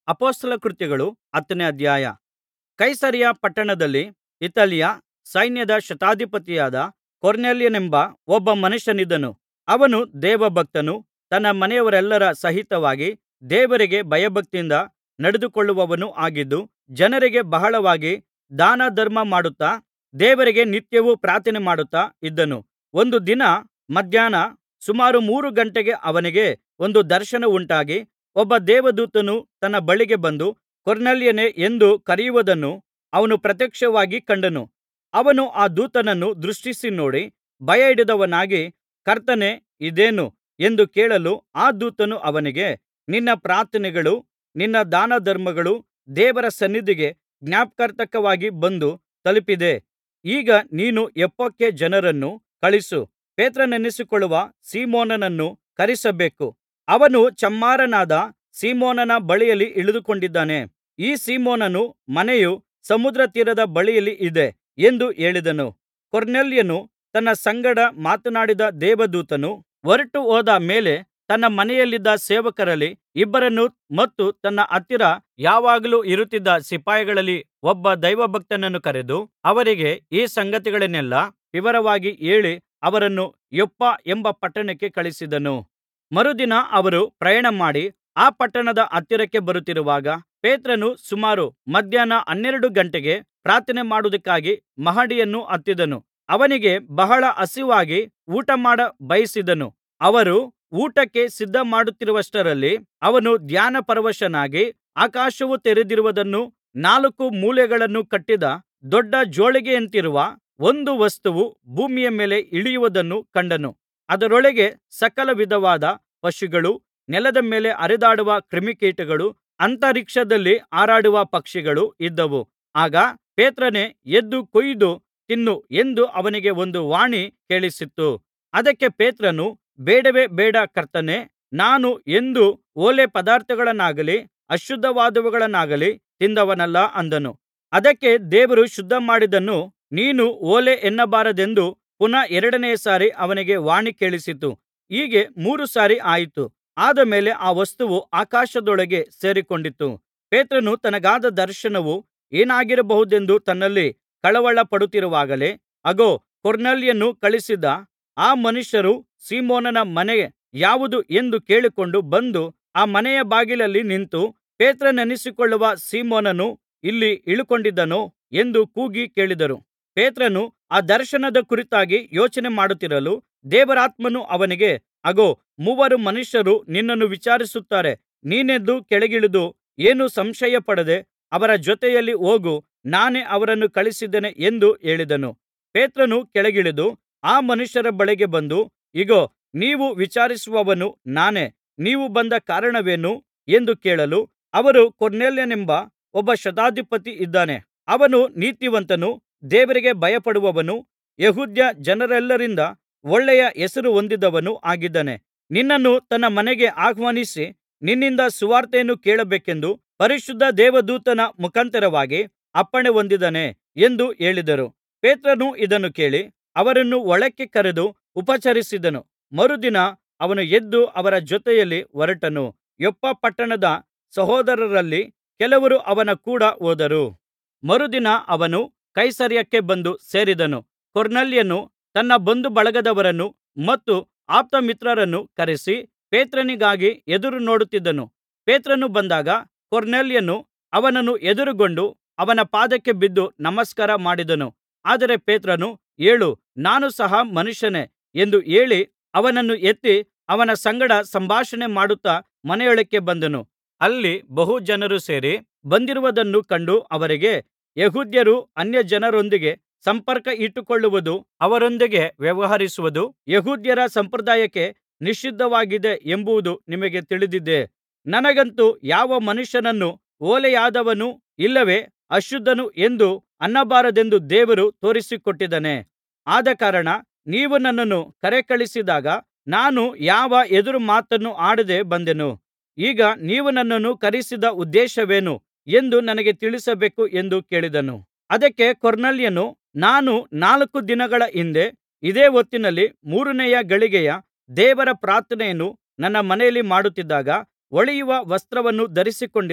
ಅಪೊಸ್ತಲರ ಕೃತ್ಯಗಳು ಹತ್ತನೇ ಅಧ್ಯಾಯ ಕೈಸರೈಯ ಪಟ್ಟಣದಲ್ಲಿ ಇತಾಲ್ಯ ಸೈನ್ಯದ ಶತಾಧಿಪತಿಯಾದ ಕೊರ್ನೆಲ್ಯನೆಂಬ ಒಬ್ಬ ಮನುಷ್ಯನಿದ್ದನು ಅವನು ದೇವಭಕ್ತನೂ ತನ್ನ ಮನೆಯವರೆಲ್ಲರ ಸಹಿತವಾಗಿ ದೇವರಿಗೆ ಭಯಭಕ್ತಿಯಿಂದ ನಡೆದುಕೊಳ್ಳುವವನೂ ಆಗಿದ್ದು ಜನರಿಗೆ ಬಹಳವಾಗಿ ದಾನಧರ್ಮ ಮಾಡುತ್ತಾ ದೇವರಿಗೆ ನಿತ್ಯವೂ ಪ್ರಾರ್ಥನೆಮಾಡುತ್ತಾ ಇದ್ದನು ಒಂದು ದಿನ ಮಧ್ಯಾಹ್ನ ಸುಮಾರು ಮೂರು ಗಂಟೆಗೆ ಅವನಿಗೆ ಒಂದು ದರ್ಶನವುಂಟಾಗಿ ಒಬ್ಬ ದೇವದೂತನು ತನ್ನ ಬಳಿಗೆ ಬಂದು ಕೊರ್ನೆಲ್ಯನೇ ಎಂದು ಕರೆಯುವುದನ್ನು ಅವನು ಪ್ರತ್ಯಕ್ಷವಾಗಿ ಕಂಡನು ಅವನು ಆ ದೂತನನ್ನು ದೃಷ್ಟಿಸಿ ನೋಡಿ ಭಯಹಿಡಿದವನಾಗಿ ಕರ್ತನೇ ಇದೇನು ಎಂದು ಕೇಳಲು ಆ ದೂತನು ಅವನಿಗೆ ನಿನ್ನ ಪ್ರಾರ್ಥನೆಗಳೂ ನಿನ್ನ ದಾನಧರ್ಮಗಳೂ ದೇವರ ಸನ್ನಿಧಿಗೆ ಜ್ಞಾಪರ್ಥಕವಾಗಿ ಬಂದು ತಲುಪಿದೆ ಈಗ ನೀನು ಯೊಪ್ಪಕ್ಕೆ ಜನರನ್ನು ಕಳುಹಿಸಿ ಪೇತ್ರನೆನಿಸಿಕೊಳ್ಳುವ ಸೀಮೋನನನ್ನು ಕರೆಯಿಸಬೇಕು ಅವನು ಚಮ್ಮಾರನಾದ ಸೀಮೋನನ ಬಳಿಯಲ್ಲಿ ಇಳಿದುಕೊಂಡಿದ್ದಾನೆ ಈ ಸೀಮೋನನ ಮನೆಯು ಸಮುದ್ರ ತೀರದ ಬಳಿಯಲ್ಲಿ ಇದೆ ಎಂದು ಹೇಳಿದನು ಕೊರ್ನೆಲ್ಯನು ತನ್ನ ಸಂಗಡ ಮಾತನಾಡಿದ ದೇವದೂತನು ಹೊರಟುಹೋದ ಮೇಲೆ ತನ್ನ ಮನೆಯಲ್ಲಿದ್ದ ಸೇವಕರಲ್ಲಿ ಇಬ್ಬರನ್ನು ಮತ್ತು ತನ್ನ ಹತ್ತಿರ ಯಾವಾಗಲೂ ಇರುತ್ತಿದ್ದ ಸಿಪಾಯಿಗಳಲ್ಲಿ ಒಬ್ಬ ದೈವಭಕ್ತನನ್ನು ಕರೆದು ಅವರಿಗೆ ಈ ಸಂಗತಿಗಳನ್ನೆಲ್ಲಾ ವಿವರವಾಗಿ ಹೇಳಿ ಅವರನ್ನು ಯೊಪ್ಪ ಎಂಬ ಪಟ್ಟಣಕ್ಕೆ ಕಳುಹಿಸಿದನು ಮರುದಿನ ಅವರು ಪ್ರಯಾಣಮಾಡಿ ಆ ಪಟ್ಟಣದ ಹತ್ತಿರಕ್ಕೆ ಬರುತ್ತಿರುವಾಗ ಪೇತ್ರನು ಸುಮಾರು ಮಧ್ಯಾಹ್ನ ಹನ್ನೆರಡು ಗಂಟೆಗೆ ಪ್ರಾರ್ಥನೆ ಮಾಡುವುದಕ್ಕಾಗಿ ಮಹಡಿಯನ್ನು ಹತ್ತಿದನು ಅವನಿಗೆ ಬಹಳ ಹಸಿವಾಗಿ ಊಟಮಾಡ ಬಯಸಿದನು ಅವರು ಊಟಕ್ಕೆ ಸಿದ್ಧಮಾಡುತ್ತಿರುವಷ್ಟರಲ್ಲಿ ಅವನು ಧ್ಯಾನಪರವಶನಾಗಿ ಆಕಾಶವು ತೆರೆದಿರುವುದನ್ನೂ ನಾಲ್ಕು ಮೂಲೆಗಳನ್ನು ಕಟ್ಟಿದ ದೊಡ್ಡ ಜೋಳಿಗೆಯಂತಿರುವ ಒಂದು ವಸ್ತುವು ಭೂಮಿಯ ಮೇಲೆ ಇಳಿಯುವುದನ್ನು ಕಂಡನು ಅದರೊಳಗೆ ಸಕಲ ವಿಧವಾದ ಪಶುಗಳೂ ನೆಲದ ಮೇಲೆ ಹರಿದಾಡುವ ಕ್ರಿಮಿಕೀಟಗಳೂ ಅಂತರಿಕ್ಷದಲ್ಲಿ ಹಾರಾಡುವ ಪಕ್ಷಿಗಳೂ ಇದ್ದವು ಆಗ ಪೇತ್ರನೇ ಎದ್ದು ಕೊಯ್ದು ತಿನ್ನು ಎಂದು ಅವನಿಗೆ ಒಂದು ವಾಣಿ ಕೇಳಿಸಿತು ಅದಕ್ಕೆ ಪೇತ್ರನು ಬೇಡವೇ ಬೇಡ ಕರ್ತನೇ ನಾನು ಎಂದೂ ಹೊಲೆ ಪದಾರ್ಥಗಳನ್ನಾಗಲಿ ಅಶುದ್ಧವಾದವುಗಳನ್ನಾಗಲಿ ತಿಂದವನಲ್ಲ ಅಂದನು ಅದಕ್ಕೆ ದೇವರು ಶುದ್ಧಮಾಡಿದ್ದನ್ನು ನೀನು ಹೊಲೆ ಎನ್ನಬಾರದೆಂದು ಪುನಃ ಎರಡನೆಯ ಸಾರಿ ಅವನಿಗೆ ವಾಣಿ ಕೇಳಿಸಿತು ಹೀಗೆ ಮೂರು ಸಾರಿ ಆಯಿತು ಆದ ಮೇಲೆ ಆ ವಸ್ತುವು ಆಕಾಶದೊಳಗೆ ಸೇರಿಕೊಂಡಿತು ಪೇತ್ರನು ತನಗಾದ ದರ್ಶನವು ಏನಾಗಿರಬಹುದೆಂದು ತನ್ನಲ್ಲಿ ಕಳವಳಪಡುತ್ತಿರುವಾಗಲೇ ಅಗೋ ಕೊರ್ನೆಲ್ಯನು ಕಳುಹಿಸಿದ್ದ ಆ ಮನುಷ್ಯರು ಸೀಮೋನನ ಮನೆ ಯಾವುದು ಎಂದು ಕೇಳಿಕೊಂಡು ಬಂದು ಆ ಮನೆಯ ಬಾಗಿಲಲ್ಲಿ ನಿಂತು ಪೇತ್ರನೆನಿಸಿಕೊಳ್ಳುವ ಸೀಮೋನನು ಇಲ್ಲಿ ಇಳುಕೊಂಡಿದ್ದಾನೋ ಎಂದು ಕೂಗಿ ಕೇಳಿದರು ಪೇತ್ರನು ಆ ದರ್ಶನದ ಕುರಿತಾಗಿ ಯೋಚನೆ ಮಾಡುತ್ತಿರಲು ದೇವರಾತ್ಮನು ಅವನಿಗೆ ಅಗೋ ಮೂವರು ಮನುಷ್ಯರು ನಿನ್ನನ್ನು ವಿಚಾರಿಸುತ್ತಾರೆ ನೀನೆದ್ದು ಕೆಳಗಿಳಿದು ಏನೂ ಸಂಶಯಪಡದೆ ಅವರ ಜೊತೆಯಲ್ಲಿ ಹೋಗು ನಾನೇ ಅವರನ್ನು ಕಳುಹಿಸಿದ್ದೇನೆ ಎಂದು ಹೇಳಿದನು ಪೇತ್ರನು ಕೆಳಗಿಳಿದು ಆ ಮನುಷ್ಯರ ಬಳಿಗೆ ಬಂದು ಇಗೋ ನೀವು ವಿಚಾರಿಸುವವನು ನಾನೇ ನೀವು ಬಂದ ಕಾರಣವೇನು ಎಂದು ಕೇಳಲು ಅವರು ಕೊರ್ನೆಲ್ಯನೆಂಬ ಒಬ್ಬ ಶತಾಧಿಪತಿ ಇದ್ದಾನೆ ಅವನು ನೀತಿವಂತನೂ ದೇವರಿಗೆ ಭಯಪಡುವವನೂ ಯೆಹೂದ್ಯ ಜನರೆಲ್ಲರಿಂದ ಒಳ್ಳೆಯ ಹೆಸರು ಹೊಂದಿದವನೂ ಆಗಿದ್ದಾನೆ ನಿನ್ನನ್ನು ತನ್ನ ಮನೆಗೆ ಆಹ್ವಾನಿಸಿ ನಿನ್ನಿಂದ ಸುವಾರ್ತೆಯನ್ನು ಕೇಳಬೇಕೆಂದು ಪರಿಶುದ್ಧ ದೇವದೂತನ ಮುಖಾಂತರವಾಗಿ ಅಪ್ಪಣೆ ಹೊಂದಿದ್ದಾನೆ ಎಂದು ಹೇಳಿದರು ಪೇತ್ರನು ಇದನ್ನು ಕೇಳಿ ಅವರನ್ನು ಒಳಕ್ಕೆ ಕರೆದು ಉಪಚರಿಸಿದನು ಮರುದಿನ ಅವನು ಎದ್ದು ಅವರ ಜೊತೆಯಲ್ಲಿ ಹೊರಟನು ಯೊಪ್ಪ ಪಟ್ಟಣದ ಸಹೋದರರಲ್ಲಿ ಕೆಲವರು ಅವನ ಕೂಡ ಹೋದರು ಮರುದಿನ ಅವನು ಕೈಸರೈಯಕ್ಕೆ ಬಂದು ಸೇರಿದನು ಕೊರ್ನೆಲ್ಯನು ತನ್ನ ಬಂಧುಬಳಗದವರನ್ನು ಮತ್ತು ಆಪ್ತಮಿತ್ರರನ್ನು ಕರೆಸಿ ಪೇತ್ರನಿಗಾಗಿ ಎದುರು ನೋಡುತ್ತಿದ್ದನು ಪೇತ್ರನು ಬಂದಾಗ ಕೊರ್ನೆಲ್ಯನು ಅವನನ್ನು ಎದುರುಗೊಂಡು ಅವನ ಪಾದಕ್ಕೆ ಬಿದ್ದು ನಮಸ್ಕಾರ ಮಾಡಿದನು ಆದರೆ ಪೇತ್ರನು ಏಳು ನಾನು ಸಹ ಮನುಷ್ಯನೇ ಎಂದು ಹೇಳಿ ಅವನನ್ನು ಎತ್ತಿ ಅವನ ಸಂಗಡ ಸಂಭಾಷಣೆ ಮಾಡುತ್ತಾ ಮನೆಯೊಳಕ್ಕೆ ಬಂದನು ಅಲ್ಲಿ ಬಹು ಜನರು ಸೇರಿ ಬಂದಿರುವುದನ್ನು ಕಂಡು ಅವರಿಗೆ ಯೆಹೂದ್ಯರು ಅನ್ಯಜನರೊಂದಿಗೆ ಸಂಪರ್ಕ ಇಟ್ಟುಕೊಳ್ಳುವುದು ಅವರೊಂದಿಗೆ ವ್ಯವಹರಿಸುವುದು ಯೆಹೂದ್ಯರ ಸಂಪ್ರದಾಯಕ್ಕೆ ನಿಷಿದ್ಧವಾಗಿದೆ ಎಂಬುದು ನಿಮಗೆ ತಿಳಿದಿದೆ ನನಗಂತೂ ಯಾವ ಮನುಷ್ಯನನ್ನು ಹೊಲೆಯಾದವನು ಇಲ್ಲವೇ ಅಶುದ್ಧನು ಎಂದು ಅನ್ನಬಾರದೆಂದು ದೇವರು ತೋರಿಸಿಕೊಟ್ಟಿದ್ದಾನೆ ಆದಕಾರಣ ನೀವು ನನ್ನನ್ನು ಕರೆಕಳುಹಿಸಿದಾಗ ನಾನು ಯಾವ ಎದುರು ಮಾತನ್ನೂ ಆಡದೆ ಬಂದೆನು ಈಗ ನೀವು ನನ್ನನ್ನು ಕರೆಯಿಸಿದ ಉದ್ದೇಶವೇನು ಎಂದು ನನಗೆ ತಿಳಿಸಬೇಕು ಎಂದು ಕೇಳಿದನು ಅದಕ್ಕೆ ಕೊರ್ನೆಲ್ಯನು ನಾನು ನಾಲ್ಕು ದಿನಗಳ ಹಿಂದೆ ಇದೇ ಹೊತ್ತಿನಲ್ಲಿ ಮೂರನೆಯ ಗಳಿಗೆಯ ದೇವರ ಪ್ರಾರ್ಥನೆಯನ್ನು ನನ್ನ ಮನೆಯಲ್ಲಿ ಮಾಡುತ್ತಿದ್ದಾಗ ಹೊಳೆಯುವ ವಸ್ತ್ರವನ್ನು ಧರಿಸಿಕೊಂಡಿದ್ದ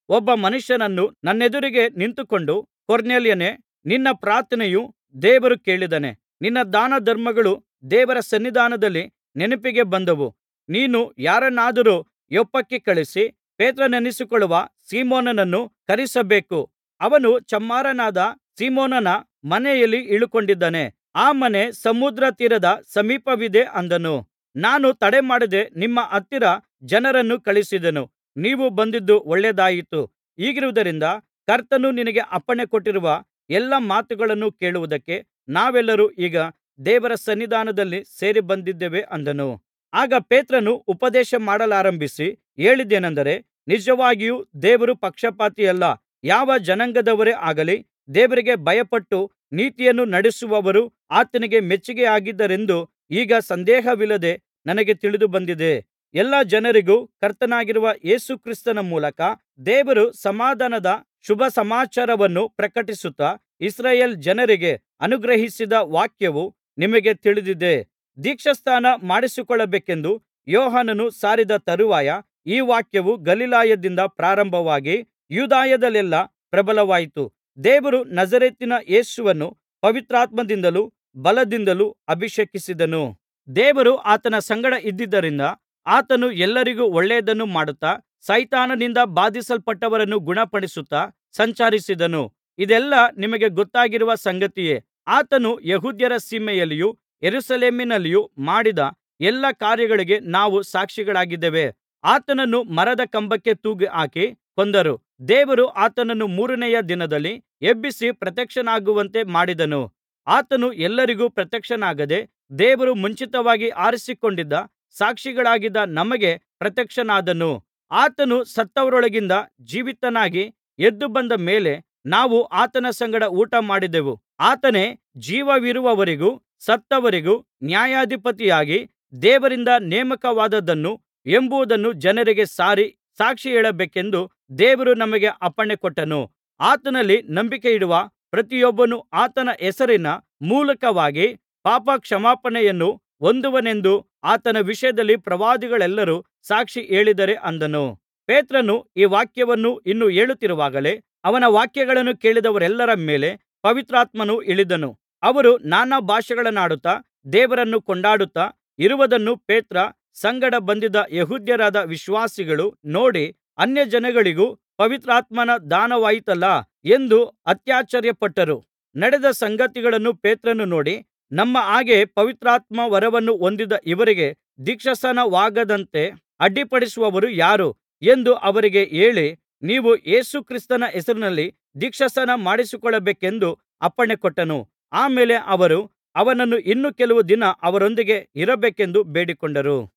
ಒಬ್ಬ ಮನುಷ್ಯನನ್ನು ನನ್ನೆದುರಿಗೆ ನಿಂತುಕೊಂಡು ಕೊರ್ನೆಲ್ಯನೇ ನಿನ್ನ ಪ್ರಾರ್ಥನೆಯನ್ನು ದೇವರು ಕೇಳಿದ್ದಾನೆ ನಿನ್ನ ದಾನಧರ್ಮಗಳು ದೇವರ ಸನ್ನಿಧಾನದಲ್ಲಿ ನೆನಪಿಗೆ ಬಂದವು ನೀನು ಯಾರನ್ನಾದರೂ ಯೊಪ್ಪಕ್ಕೆ ಕಳುಹಿಸಿ ಪೇತ್ರನೆನಿಸಿಕೊಳ್ಳುವ ಸೀಮೋನನನ್ನು ಕರೆಯಿಸಬೇಕು ಅವನು ಚಮ್ಮಾರನಾದ ಸೀಮೋನನ ಮನೆಯಲ್ಲಿ ಇಳುಕೊಂಡಿದ್ದಾನೆ ಆ ಮನೆ ಸಮುದ್ರ ತೀರದ ಸಮೀಪವಿದೆ ಅಂದನು ನಾನು ತಡಮಾಡದೆ ನಿಮ್ಮ ಹತ್ತಿರ ಜನರನ್ನು ಕಳುಹಿಸಿದೆನು ನೀವು ಬಂದದ್ದು ಒಳ್ಳೆಯದಾಯಿತು ಹೀಗಿರುವುದರಿಂದ ಕರ್ತನು ನಿನಗೆ ಅಪ್ಪಣೆ ಕೊಟ್ಟಿರುವ ಎಲ್ಲಾ ಮಾತುಗಳನ್ನು ಕೇಳುವುದಕ್ಕೆ ನಾವೆಲ್ಲರೂ ಈಗ ದೇವರ ಸನ್ನಿಧಾನದಲ್ಲಿ ಸೇರಿ ಬಂದಿದ್ದೇವೆ ಅಂದನು ಆಗ ಪೇತ್ರನು ಉಪದೇಶ ಮಾಡಲಾರಂಭಿಸಿ ಹೇಳಿದ್ದೇನೆಂದರೆ ನಿಜವಾಗಿಯೂ ದೇವರು ಪಕ್ಷಪಾತಿಯಲ್ಲ ಯಾವ ಜನಾಂಗದವರೇ ಆಗಲಿ ದೇವರಿಗೆ ಭಯಪಟ್ಟು ನೀತಿಯನ್ನು ನಡಿಸುವವರು ಆತನಿಗೆ ಮೆಚ್ಚಿಕೆಯಾಗಿದ್ದಾರೆಂದು ಈಗ ಸಂದೇಹವಿಲ್ಲದೆ ನನಗೆ ತಿಳಿದು ಬಂದಿದೆ ಎಲ್ಲಾ ಜನರಿಗೂ ಕರ್ತನಾಗಿರುವ ಯೇಸು ಕ್ರಿಸ್ತನ ಮೂಲಕ ದೇವರು ಸಮಾಧಾನದ ಶುಭಸಮಾಚಾರವನ್ನು ಪ್ರಕಟಿಸುತ್ತಾ ಇಸ್ರಾಯೇಲ್ ಜನರಿಗೆ ಅನುಗ್ರಹಿಸಿದ ವಾಕ್ಯವು ನಿಮಗೆ ತಿಳಿದಿದೆ ದೀಕ್ಷಾಸ್ನಾನ ಮಾಡಿಸಿಕೊಳ್ಳಬೇಕೆಂದು ಯೋಹಾನನು ಸಾರಿದ ತರುವಾಯ ಈ ವಾಕ್ಯವು ಗಲಿಲಾಯದಿಂದ ಪ್ರಾರಂಭವಾಗಿ ಯೂದಾಯದಲ್ಲೆಲ್ಲಾ ಪ್ರಬಲವಾಯಿತು ದೇವರು ನಜರೇತಿನ ಯೇಸುವನ್ನು ಪವಿತ್ರಾತ್ಮದಿಂದಲೂ ಬಲದಿಂದಲೂ ಅಭಿಷೇಕಿಸಿದನು ದೇವರು ಆತನ ಸಂಗಡ ಇದ್ದುದರಿಂದ ಆತನು ಎಲ್ಲರಿಗೂ ಒಳ್ಳೆಯದನ್ನು ಮಾಡುತ್ತಾ ಸೈತಾನನಿಂದ ಬಾಧಿಸಲ್ಪಟ್ಟವರನ್ನು ಗುಣಪಡಿಸುತ್ತಾ ಸಂಚರಿಸಿದನು ಇದೆಲ್ಲಾ ನಿಮಗೆ ಗೊತ್ತಾಗಿರುವ ಸಂಗತಿಯೇ ಆತನು ಯೆಹೂದ್ಯರ ಸೀಮೆಯಲ್ಲಿಯೂ ಯೆರೂಸಲೇಮಿನಲ್ಲಿಯೂ ಮಾಡಿದ ಎಲ್ಲಾ ಕಾರ್ಯಗಳಿಗೆ ನಾವು ಸಾಕ್ಷಿಗಳಾಗಿದ್ದೇವೆ ಆತನನ್ನು ಮರದ ಕಂಬಕ್ಕೆ ತೂಗಿಹಾಕಿ ಕೊಂದರು ದೇವರು ಆತನನ್ನು ಮೂರನೆಯ ದಿನದಲ್ಲಿ ಎಬ್ಬಿಸಿ ಪ್ರತ್ಯಕ್ಷನಾಗುವಂತೆ ಮಾಡಿದನು ಆತನು ಎಲ್ಲರಿಗೂ ಪ್ರತ್ಯಕ್ಷನಾಗದೆ ದೇವರು ಮುಂಚಿತವಾಗಿ ಆರಿಸಿಕೊಂಡಿದ್ದ ಸಾಕ್ಷಿಗಳಾಗಿದ್ದ ನಮಗೆ ಪ್ರತ್ಯಕ್ಷನಾದನು ಆತನು ಸತ್ತವರೊಳಗಿಂದ ಜೀವಿತನಾಗಿ ಎದ್ದು ಬಂದ ಮೇಲೆ ನಾವು ಆತನ ಸಂಗಡ ಊಟಮಾಡಿದೆವು ಆತನೇ ಜೀವವಿರುವವರಿಗೂ ಸತ್ತವರಿಗೂ ನ್ಯಾಯಾಧಿಪತಿಯಾಗಿ ದೇವರಿಂದ ನೇಮಕವಾದವನು ಎಂಬುದನ್ನು ಜನರಿಗೆ ಸಾರಿ ಸಾಕ್ಷಿ ಹೇಳಬೇಕೆಂದು ದೇವರು ನಮಗೆ ಅಪ್ಪಣೆ ಕೊಟ್ಟನು ಆತನಲ್ಲಿ ನಂಬಿಕೆಯಿಡುವ ಪ್ರತಿಯೊಬ್ಬನು ಆತನ ಹೆಸರಿನ ಮೂಲಕವಾಗಿ ಪಾಪಕ್ಷಮಾಪಣೆಯನ್ನು ಹೊಂದುವನೆಂದು ಆತನ ವಿಷಯದಲ್ಲಿ ಪ್ರವಾದಿಗಳೆಲ್ಲರೂ ಸಾಕ್ಷಿ ಹೇಳಿದ್ದಾರೆ ಅಂದನು ಪೇತ್ರನು ಈ ವಾಕ್ಯವನ್ನು ಇನ್ನೂ ಹೇಳುತ್ತಿರುವಾಗಲೇ ಅವನ ವಾಕ್ಯಗಳನ್ನು ಕೇಳಿದವರೆಲ್ಲರ ಮೇಲೆ ಪವಿತ್ರಾತ್ಮನು ಇಳಿದನು ಅವರು ನಾನಾ ಭಾಷೆಗಳನ್ನಾಡುತ್ತಾ ದೇವರನ್ನು ಕೊಂಡಾಡುತ್ತಾ ಇರುವುದನ್ನು ಪೇತ್ರ ಸಂಗಡ ಬಂದಿದ್ದ ಯೆಹೂದ್ಯರಾದ ವಿಶ್ವಾಸಿಗಳು ನೋಡಿ ಅನ್ಯಜನಗಳಿಗೂ ಪವಿತ್ರಾತ್ಮನ ದಾನವಾಯಿತಲ್ಲಾ ಎಂದು ಅತ್ಯಾಶ್ಚರ್ಯಪಟ್ಟರು ನಡೆದ ಸಂಗತಿಗಳನ್ನು ಪೇತ್ರನು ನೋಡಿ ನಮ್ಮ ಹಾಗೆ ಪವಿತ್ರಾತ್ಮ ವರವನ್ನು ಹೊಂದಿದ ಇವರಿಗೆ ದೀಕ್ಷಾಸ್ನಾನವಾಗದಂತೆ ಅಡ್ಡಿಪಡಿಸುವವರು ಯಾರು ಎಂದು ಅವರಿಗೆ ಹೇಳಿ ನೀವು ಯೇಸು ಕ್ರಿಸ್ತನ ಹೆಸರಿನಲ್ಲಿ ದೀಕ್ಷಾಸ್ನಾನ ಮಾಡಿಸಿಕೊಳ್ಳಬೇಕೆಂದು ಅಪ್ಪಣೆಕೊಟ್ಟನು ಆ ಮೇಲೆ ಅವರು ಅವನನ್ನು ಇನ್ನು ಕೆಲವು ದಿನ ಅವರೊಂದಿಗೆ ಇರಬೇಕೆಂದು ಬೇಡಿಕೊಂಡರು